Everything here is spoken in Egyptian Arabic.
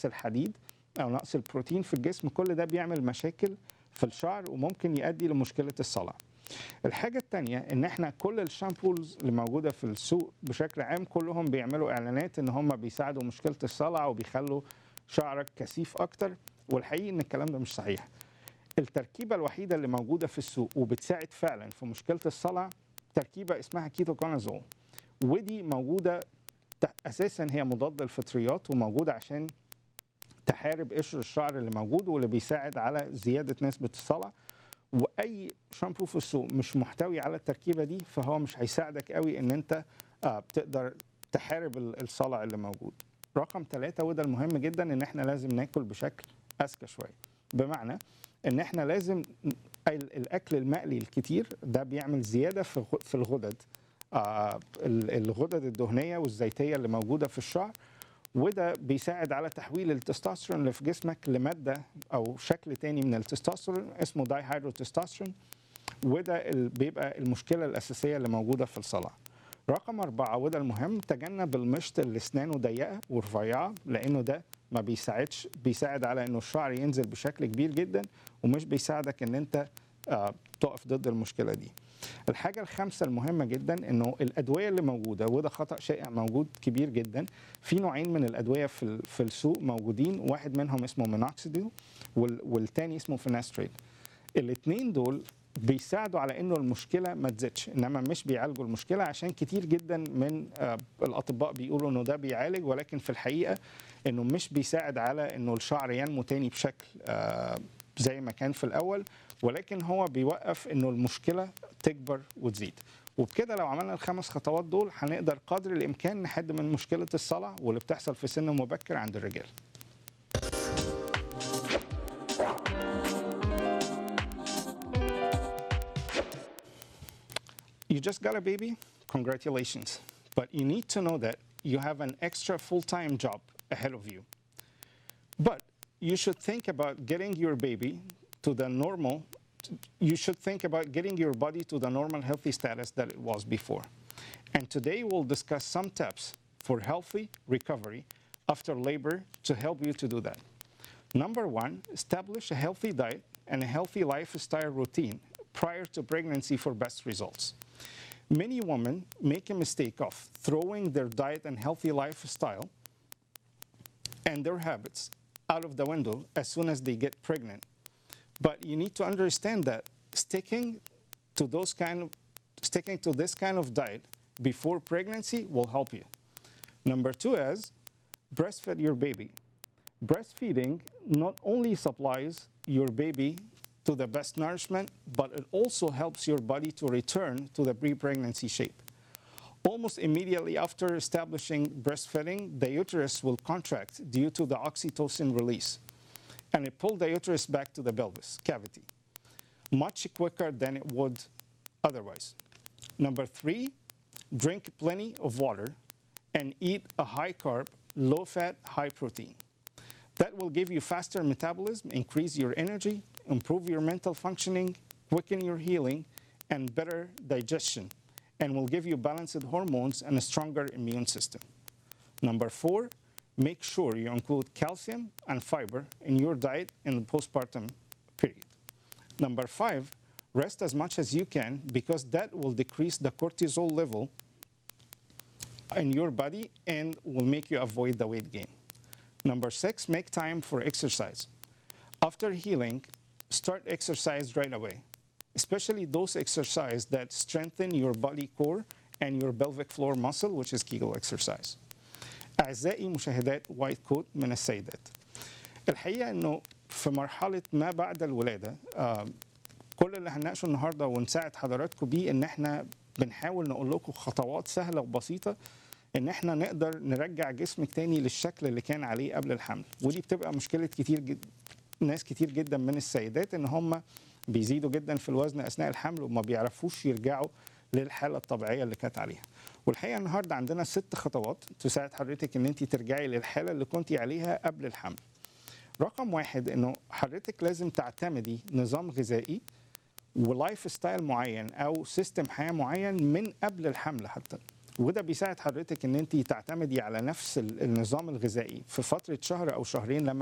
نقص الحديد او نقص البروتين في الجسم كل ده بيعمل مشاكل في الشعر وممكن يؤدي لمشكله الصلع الحاجة التانية ان احنا كل الشامبوز اللي موجودة في السوق بشكل عام كلهم بيعملوا اعلانات ان هم بيساعدوا مشكلة الصلع وبيخلوا شعرك كثيف اكتر والحقيقي ان الكلام ده مش صحيح التركيبة الوحيدة اللي موجودة في السوق وبتساعد فعلا في مشكلة الصلع تركيبة اسمها كيتوكونازول ودي موجودة ت- اساسا هي مضاد للفطريات وموجودة عشان تحارب قشر الشعر اللي موجود واللي بيساعد على زيادة نسبة الصلع واي شامبو في السوق مش محتوي على التركيبه دي فهو مش هيساعدك قوي ان انت آه، بتقدر تحارب ال- الصلع اللي موجود رقم ثلاثة وده المهم جدا ان احنا لازم ناكل بشكل اذكى شويه بمعنى ان احنا لازم ن- ال- الاكل المقلي الكتير ده بيعمل زياده في غ- في الغدد آه، ال- الغدد الدهنيه والزيتيه اللي موجوده في الشعر وده بيساعد على تحويل التستوستيرون اللي في جسمك لماده او شكل تاني من التستوستيرون اسمه داي هيدروتستوستيرون وده ال- بيبقى المشكله الاساسيه اللي موجوده في الصلع. رقم أربعة وده المهم تجنب المشط اللي أسنانه ضيقة ورفيعة لأنه ده ما بيساعدش بيساعد على إنه الشعر ينزل بشكل كبير جدا ومش بيساعدك إن أنت آه، تقف ضد المشكلة دي. الحاجة الخامسة المهمة جدا إنه الأدوية اللي موجودة وده خطأ شائع موجود كبير جدا في نوعين من الأدوية في ال- في السوق موجودين واحد منهم اسمه مينوكسيديل وال- والتاني اسمه فيناستريد. الاثنين دول بيساعدوا على انه المشكله ما تزيدش انما مش بيعالجوا المشكله عشان كتير جدا من آه، الاطباء بيقولوا انه ده بيعالج ولكن في الحقيقه انه مش بيساعد على انه الشعر ينمو تاني بشكل آه، زي ما كان في الاول ولكن هو بيوقف انه المشكله تكبر وتزيد وبكده لو عملنا الخمس خطوات دول هنقدر قدر الامكان نحد من مشكله الصلع واللي بتحصل في سن مبكر عند الرجال you just got a baby, congratulations. But you need to know that you have an extra full time job ahead of you. But you should think about getting your baby to the normal, you should think about getting your body to the normal healthy status that it was before. And today we'll discuss some tips for healthy recovery after labor to help you to do that. Number one, establish a healthy diet and a healthy lifestyle routine prior to pregnancy for best results. Many women make a mistake of throwing their diet and healthy lifestyle and their habits out of the window as soon as they get pregnant. But you need to understand that sticking to those kind of sticking to this kind of diet before pregnancy will help you. Number two is breastfeed your baby. Breastfeeding not only supplies your baby to the best nourishment, but it also helps your body to return to the pre pregnancy shape. Almost immediately after establishing breastfeeding, the uterus will contract due to the oxytocin release, and it pulls the uterus back to the pelvis cavity much quicker than it would otherwise. Number three, drink plenty of water and eat a high carb, low fat, high protein. That will give you faster metabolism, increase your energy, improve your mental functioning, quicken your healing, and better digestion, and will give you balanced hormones and a stronger immune system. Number four, make sure you include calcium and fiber in your diet in the postpartum period. Number five, rest as much as you can because that will decrease the cortisol level in your body and will make you avoid the weight gain. Number six, make time for exercise. After healing, start exercise right away, especially those exercise that strengthen your body core and your pelvic floor muscle, which is Kegel exercise. أعزائي مشاهدات وايت كوت من السيدات الحقيقة أنه في مرحلة ما بعد الولادة آه، كل اللي هنناقشه النهاردة ونساعد حضراتكم بيه أن احنا بنحاول نقول لكم خطوات سهلة وبسيطة ان احنا نقدر نرجع جسمك تاني للشكل اللي كان عليه قبل الحمل ودي بتبقى مشكله كتير جدا ناس كتير جدا من السيدات ان هم بيزيدوا جدا في الوزن اثناء الحمل وما بيعرفوش يرجعوا للحاله الطبيعيه اللي كانت عليها والحقيقه النهارده عندنا ست خطوات تساعد حضرتك ان انت ترجعي للحاله اللي كنت عليها قبل الحمل رقم واحد انه حضرتك لازم تعتمدي نظام غذائي ولايف ستايل معين او سيستم حياه معين من قبل الحمل حتى وده بيساعد حضرتك ان انت تعتمدي على نفس ال- النظام الغذائي في فتره شهر او شهرين لما